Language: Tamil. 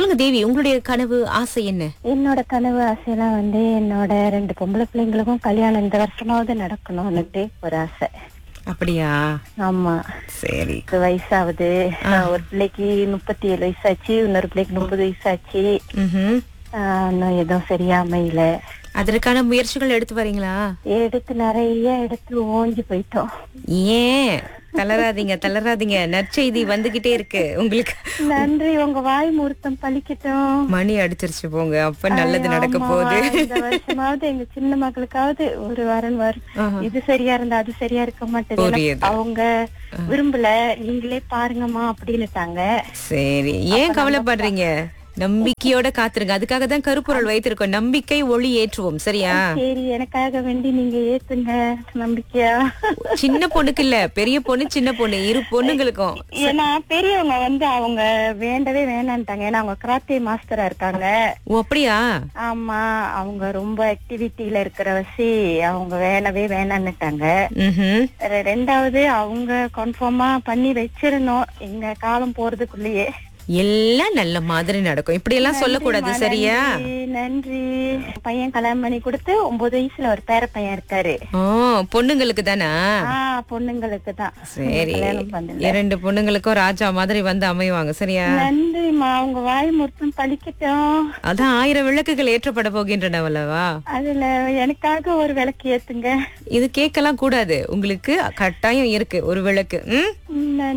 சொல்லுங்க தேவி உங்களுடைய கனவு ஆசை என்ன என்னோட கனவு ஆசையெல்லாம் வந்து என்னோட ரெண்டு பொம்பளை பிள்ளைங்களுக்கும் கல்யாணம் இந்த வருஷமாவது நடக்கணும்னுட்டு ஒரு ஆசை அப்படியா ஆமா சரி இது வயசாகுது ஒரு பிள்ளைக்கு முப்பத்தி ஏழு வயசாச்சு இன்னொரு பிள்ளைக்கு முப்பது வயசாச்சு ம்ஹும். ஆஹ் இன்னும் எதுவும் சரியா அமையல அதற்கான முயற்சிகள் எடுத்து வரீங்களா எடுத்து நிறைய எடுத்து ஓஞ்சி போயிட்டோம் ஏன் தளராதீங்க தளராதீங்க நற்செய்தி வந்துகிட்டே இருக்கு உங்களுக்கு நன்றி உங்க வாய் முகூர்த்தம் பலிக்கட்டும் மணி அடிச்சிருச்சு போங்க அப்ப நல்லது நடக்க ஆமா, போகுது இந்த வருஷமாவது எங்க சின்ன மக்களுக்காவது ஒரு வரன் வரும் இது சரியா இருந்தா அது சரியா இருக்க மாட்டேது ஏன்னா புரியுது. அவங்க விரும்பல நீங்களே பாருங்கம்மா அப்படின்னுட்டாங்க சரி ஏன் கவலைப்படுறீங்க நம்பிக்கையோட காத்துருங்க அதுக்காக தான் கருப்பொருள் வைத்திருக்கோம் நம்பிக்கை ஒளி ஏற்றுவோம் சரியா சரி எனக்காக வேண்டி நீங்க ஏத்துங்க நம்பிக்கையா சின்ன பொண்ணுக்கு இல்ல பெரிய பொண்ணு சின்ன பொண்ணு இரு பொண்ணுங்களுக்கும் ஏன்னா பெரியவங்க வந்து அவங்க வேண்டவே வேணான்ட்டாங்க ஏன்னா அவங்க கராத்தே மாஸ்டரா இருக்காங்க ஓ அப்படியா ஆமா அவங்க ரொம்ப ஆக்டிவிட்டில இருக்கிற வச்சு அவங்க வேணவே வேணான்னுட்டாங்க ம்ஹும். ரெ- ரெண்டாவது அவங்க கன்ஃபார்மா பண்ணி வச்சிருந்தோம் எங்க காலம் போறதுக்குள்ளேயே எல்லாம் நல்ல மாதிரி நடக்கும் இப்படி எல்லாம் சொல்லக்கூடாது நன்றிம்மா, சரியா நன்றி, நன்றி பையன் கல்யாணம் பண்ணி கொடுத்து ஒன்பது வயசுல ஒரு பேர பையன் இருக்காரு ஓ பொண்ணுங்களுக்கு தானா ஆஹ் பொண்ணுங்களுக்கு தான் சரி கல்யாணம் பண்ணல இரண்டு பொண்ணுங்களுக்கும் ராஜா மாதிரி வந்து அமைவாங்க சரியா நன்றிம்மா உங்க வாய் முறுத்தும் பழிக்கட்டும் அதான் ஆயிரம் விளக்குகள் ஏற்றப்பட போகின்றனவல்லவா அதுல எனக்காக ஒரு விளக்கு ஏத்துங்க இது கேட்கலாம் கூடாது உங்களுக்கு கட்டாயம் இருக்கு ஒரு விளக்கு ம் ம்,